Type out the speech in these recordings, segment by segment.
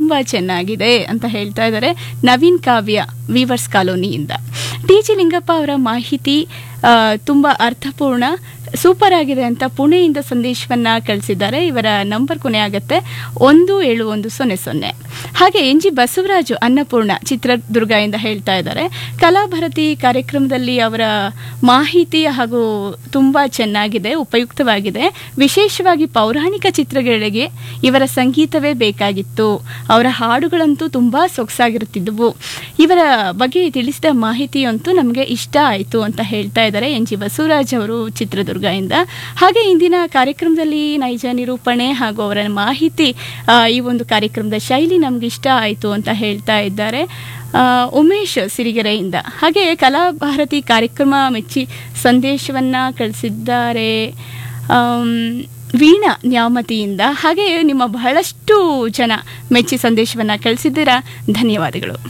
ತುಂಬ ಚೆನ್ನಾಗಿದೆ ಅಂತ ಹೇಳ್ತಾ ಇದ್ದಾರೆ ನವೀನ್ ಕಾವ್ಯ ವೀವರ್ಸ್ ಕಾಲೋನಿಯಿಂದ ಟಿ ಜಿ ಲಿಂಗಪ್ಪ ಅವರ ಮಾಹಿತಿ ಆ, ತುಂಬ ಅರ್ಥಪೂರ್ಣ ಸೂಪರ್ ಆಗಿದೆ ಅಂತ ಪುಣೆಯಿಂದ ಸಂದೇಶವನ್ನ ಕಳಿಸಿದ್ದಾರೆ ಇವರ ನಂಬರ್ ಕೊನೆ ಆಗುತ್ತೆ ಒಂದು ಏಳು ಒಂದು ಸೊನ್ನೆ ಸೊನ್ನೆ ಹಾಗೆ ಎನ್ ಜಿ ಬಸವರಾಜು ಅನ್ನಪೂರ್ಣ ಚಿತ್ರದುರ್ಗದಿಂದ ಹೇಳ್ತಾ ಇದ್ದಾರೆ ಕಲಾಭಾರತಿ ಕಾರ್ಯಕ್ರಮದಲ್ಲಿ ಅವರ ಮಾಹಿತಿ ಹಾಗೂ ತುಂಬ ಚೆನ್ನಾಗಿದೆ ಉಪಯುಕ್ತವಾಗಿದೆ ವಿಶೇಷವಾಗಿ ಪೌರಾಣಿಕ ಚಿತ್ರಗಳಿಗೆ ಇವರ ಸಂಗೀತವೇ ಬೇಕಾಗಿತ್ತು ಅವರ ಹಾಡುಗಳಂತೂ ತುಂಬ ಸೊಗಸಾಗಿರುತ್ತಿದ್ದವು ಇವರ ಬಗ್ಗೆ ತಿಳಿಸಿದ ಮಾಹಿತಿಯಂತೂ ನಮಗೆ ಇಷ್ಟ ಆಯಿತು ಅಂತ ಹೇಳ್ತಾ ಇದ್ದಾರೆ ಎನ್ ಜಿ ಬಸವರಾಜ್ ಅವರು ಚಿತ್ರದುರ್ಗದಿಂದ ಹಾಗೆ ಇಂದಿನ ಕಾರ್ಯಕ್ರಮದಲ್ಲಿ ನೈಜ ನಿರೂಪಣೆ ಹಾಗೂ ಅವರ ಮಾಹಿತಿ ಆ, ಈ ಒಂದು ಕಾರ್ಯಕ್ರಮದ ಶೈಲಿ ನಮ್ಗೆ ಇಷ್ಟ ಆಯಿತು ಅಂತ ಹೇಳ್ತಾ ಇದ್ದಾರೆ ಆ, ಉಮೇಶ್ ಸಿರಿಗೆರೆಯಿಂದ ಹಾಗೆ ಕಲಾಭಾರತಿ ಕಾರ್ಯಕ್ರಮ ಮೆಚ್ಚಿ ಸಂದೇಶವನ್ನ ಕಳಿಸಿದ್ದಾರೆ ಆಮ್, ವೀಣಾ ನ್ಯಾಮತಿಯಿಂದ ಹಾಗೆ ನಿಮ್ಮ ಬಹಳಷ್ಟು ಜನ ಮೆಚ್ಚಿ ಸಂದೇಶವನ್ನ ಕಳಿಸಿದ್ದೀರಾ ಧನ್ಯವಾದಗಳು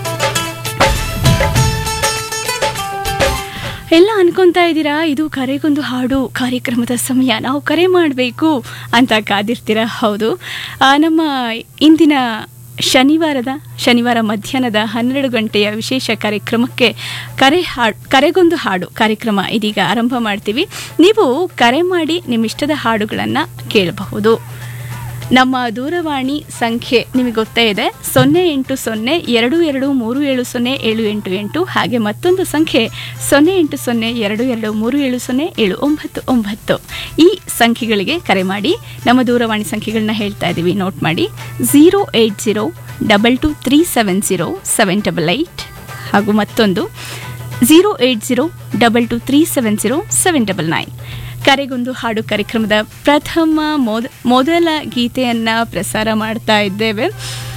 ಎಲ್ಲ ಅನ್ಕೊಂತಾ ಇದ್ದೀರಾ ಇದು ಕರೆಗೊಂದು ಹಾಡು ಕಾರ್ಯಕ್ರಮದ ಸಮಯ ನಾವು ಕರೆ ಮಾಡಬೇಕು ಅಂತ ಕಾದಿರ್ತೀರಾ ಹೌದು ಆ, ನಮ್ಮ ಇಂದಿನ ಶನಿವಾರದ ಶನಿವಾರ ಮಧ್ಯಾಹ್ನದ ಹನ್ನೆರಡು ಗಂಟೆಯ ವಿಶೇಷ ಕಾರ್ಯಕ್ರಮಕ್ಕೆ ಕರೆ ಹಾಡು ಕರೆಗೊಂದು ಹಾಡು ಕಾರ್ಯಕ್ರಮ ಇದೀಗ ಆರಂಭ ಮಾಡ್ತೀವಿ ನೀವು ಕರೆ ಮಾಡಿ ನಿಮ್ಮ ಇಷ್ಟದ ಹಾಡುಗಳನ್ನು ಕೇಳಬಹುದು ನಮ್ಮ ದೂರವಾಣಿ ಸಂಖ್ಯೆ ನಿಮಗೆ ಗೊತ್ತೇ ಇದೆ ಸೊನ್ನೆ ಎಂಟು ಸೊನ್ನೆ ಎರಡು ಎರಡು ಮೂರು ಏಳು ಸೊನ್ನೆ ಏಳು ಎಂಟು ಎಂಟು ಹಾಗೆ ಮತ್ತೊಂದು ಸಂಖ್ಯೆ ಸೊನ್ನೆ ಎಂಟು ಸೊನ್ನೆ ಎರಡು ಎರಡು ಮೂರು ಏಳು ಸೊನ್ನೆ ಏಳು ಒಂಬತ್ತು ಒಂಬತ್ತು ಈ ಸಂಖ್ಯೆಗಳಿಗೆ ಕರೆ ಮಾಡಿ ನಮ್ಮ ದೂರವಾಣಿ ಸಂಖ್ಯೆಗಳನ್ನ ಹೇಳ್ತಾ ಇದ್ದೀವಿ ನೋಟ್ ಮಾಡಿ zero eight zero double two three seven zero seven double eight ಹಾಗೂ ಮತ್ತೊಂದು zero eight zero double two three seven zero seven double nine ಕರೆಗೊಂದು ಹಾಡು ಕಾರ್ಯಕ್ರಮದ ಪ್ರಥಮ ಮೊದ ಮೊದಲ ಗೀತೆಯನ್ನ ಪ್ರಸಾರ ಮಾಡ್ತಾ ಇದ್ದೇವೆ